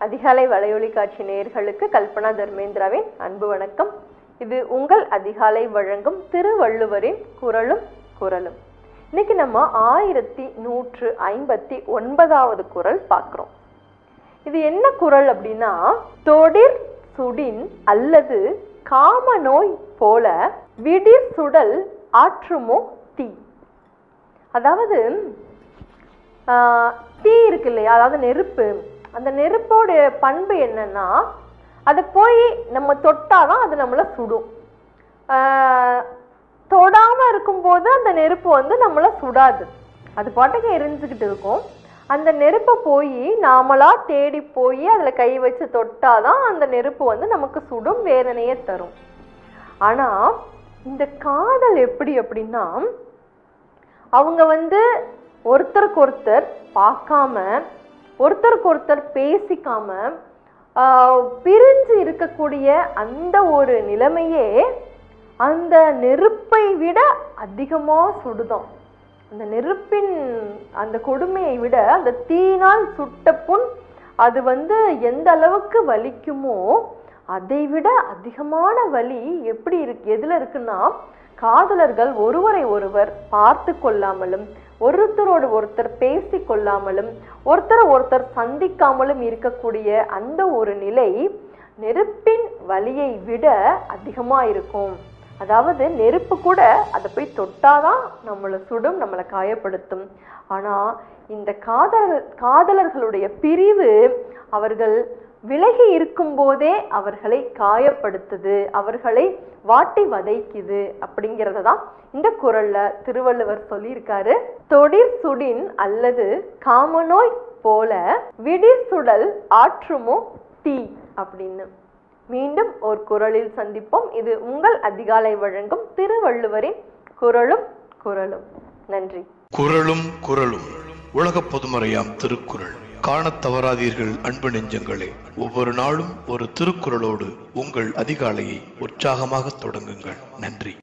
அதிகாலை வலையொலி காட்சி நேயர்களுக்கு கல்பனா தர்மேந்திராவின் அன்பு வணக்கம் இது உங்கள் அதிகாலை வழங்கும் திருவள்ளுவரின் குரலும் குரலும் இன்னைக்கு நம்ம ஆயிரத்தி நூற்று ஐம்பத்தி ஒன்பதாவது குரல் பார்க்குறோம் இது என்ன குரல் அப்படின்னா தொடிர் சுடின் அல்லது காம நோய் போல விடிர் சுடல் ஆற்றுமோ தீ அதாவது ஆஹ், தீ இருக்கு இல்லையா அதாவது நெருப்பு அந்த நெருப்போட பண்பு என்னன்னா அதை போய் நம்ம தொட்டாதான் அது நம்மளை சுடும் ஆஹ், தொடாம இருக்கும்போது அந்த நெருப்பு வந்து நம்மளை சுடாது அது பாட்டுக்கு எரிஞ்சுக்கிட்டு இருக்கும் அந்த நெருப்பை போய் நாமளா தேடி போய் அதில் கை வச்சு தொட்டாதான் அந்த நெருப்பு வந்து நமக்கு சுடும் வேதனையை தரும் ஆனா இந்த காதல் எப்படி அப்படின்னா அவங்க வந்து ஒருத்தருக்கு ஒருத்தர் பார்க்காம ஒருத்தருக்கு ஒருத்தர் பேசிக்காம ஆஹ், பிரிஞ்சு இருக்கக்கூடிய அந்த ஒரு நிலைமையே அந்த நெருப்பை விட அதிகமா சுடுதாம் அந்த நெருப்பின் அந்த கொடுமையை விட அந்த தீயினால் சுட்ட புண் அது வந்து எந்த அளவுக்கு வலிக்குமோ அதை விட அதிகமான வலி எப்படி இருக்கு எதுல இருக்குன்னா காதலர்கள் ஒருவரை ஒருவர் பார்த்து கொள்ளாமலும் ஒருத்தரோடு ஒருத்தர் பேசி கொள்ளாமலும் ஒருத்தரை ஒருத்தர் சந்திக்காமலும் இருக்கக்கூடிய அந்த ஒரு நிலை நெருப்பின் வலியை விட அதிகமா இருக்கும் அதாவது நெருப்பு கூட அதை போய் தொட்டாதான் நம்மளை சுடும் நம்மளை காயப்படுத்தும் ஆனா இந்த காதல் காதலர்களுடைய பிரிவு அவர்கள் விலகி இருக்கும் போதே அவர்களை காயப்படுத்துது அவர்களை வாட்டி வதைக்குது அப்படிங்கிறத தான் இந்த குரல்ல திருவள்ளுவர் சொல்லியிருக்காரு தொடிர் சுடின் அல்லது காமநோய் போல விடிர் சுடல் ஆற்றுமோ தீ அப்படின்னு மீண்டும் ஒரு குரலில் சந்திப்போம் இது உங்கள் அதிகாலை வழங்கும் திருவள்ளுவரின் குரலும் குரலும் நன்றி குரலும் குரலும் உலக பொதுமறையாம் திருக்குறள் காணத் தவறாதீர்கள் அன்பு நெஞ்சங்களே ஒவ்வொரு நாளும் ஒரு திருக்குறளோடு உங்கள் அதிகாலையை உற்சாகமாக தொடங்குங்கள் நன்றி